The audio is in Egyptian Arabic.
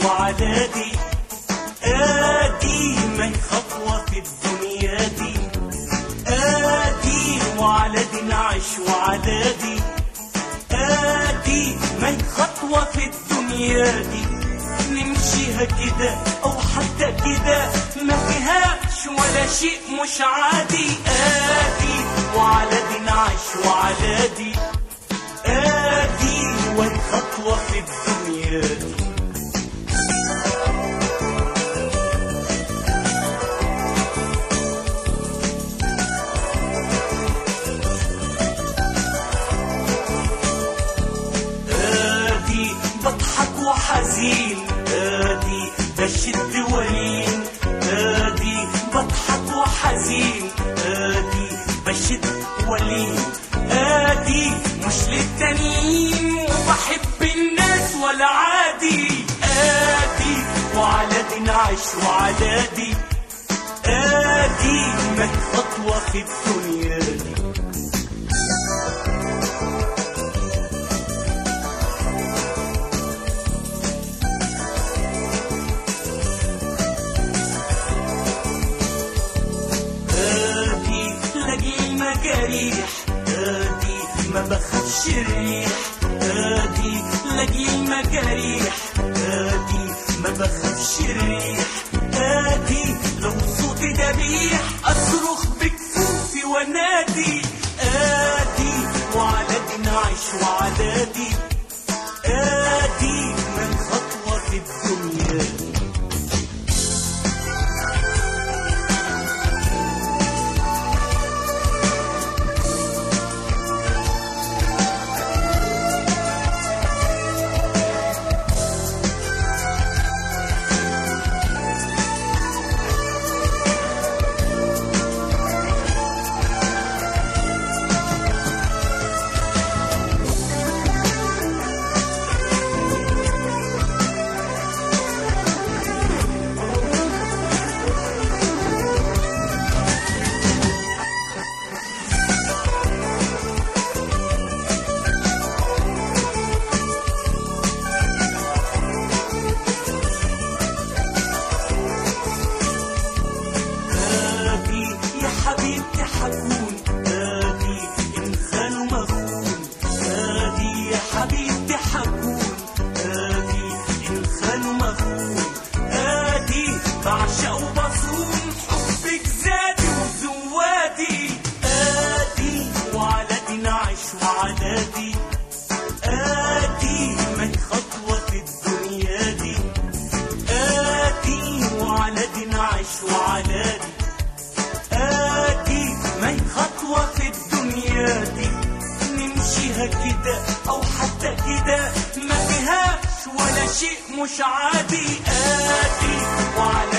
وعلى دي ادي ما خطوة في الدنيا دي ادي وعلى دي نعيش وعلى دي ادي ما خطوة في الدنيا دي نمشيها كده او حتى كده ما فيهاش ولا شيء مش عادي ادي وعلى دي نعيش وعلى دي ادي والخطوة في الدنيا دي ادي بضحك وحزين ادي بشد ولين ادي بضحك وحزين ادي بشد ولين ادي مش للتانيين وبحب الناس ولا عادي ادي وعلى دي نعيش وعلى دي ادي ما خطوة في الدنيا دي ادي لاقي المجاريح ادي ما بخافش الريح ادي لاقي المجاريح ادي ما بخافش الريح ادي لو صوتي دبيح اصرخ بكفوفي وانادي ادي وعلى دي نعيش وعلى دي ادي من خطوة في الدنيا دي هادي يا حبيبتي حكون هادي إن خانوا مخون هادي يا حبيبتي حكون هادي إن خانوا مخون هادي بعشق وبصوم حبك زادي وزوادي هادي وعلى دي نعيش وعلى دي هادي من خطوة في الدنيا دي آتي وعلى دي نعيش وعلى دي آتي ما خطوة في الدنيا دي نمشيها كده أو حتى كده ما فيهاش ولا شيء مش عادي آتي وعلى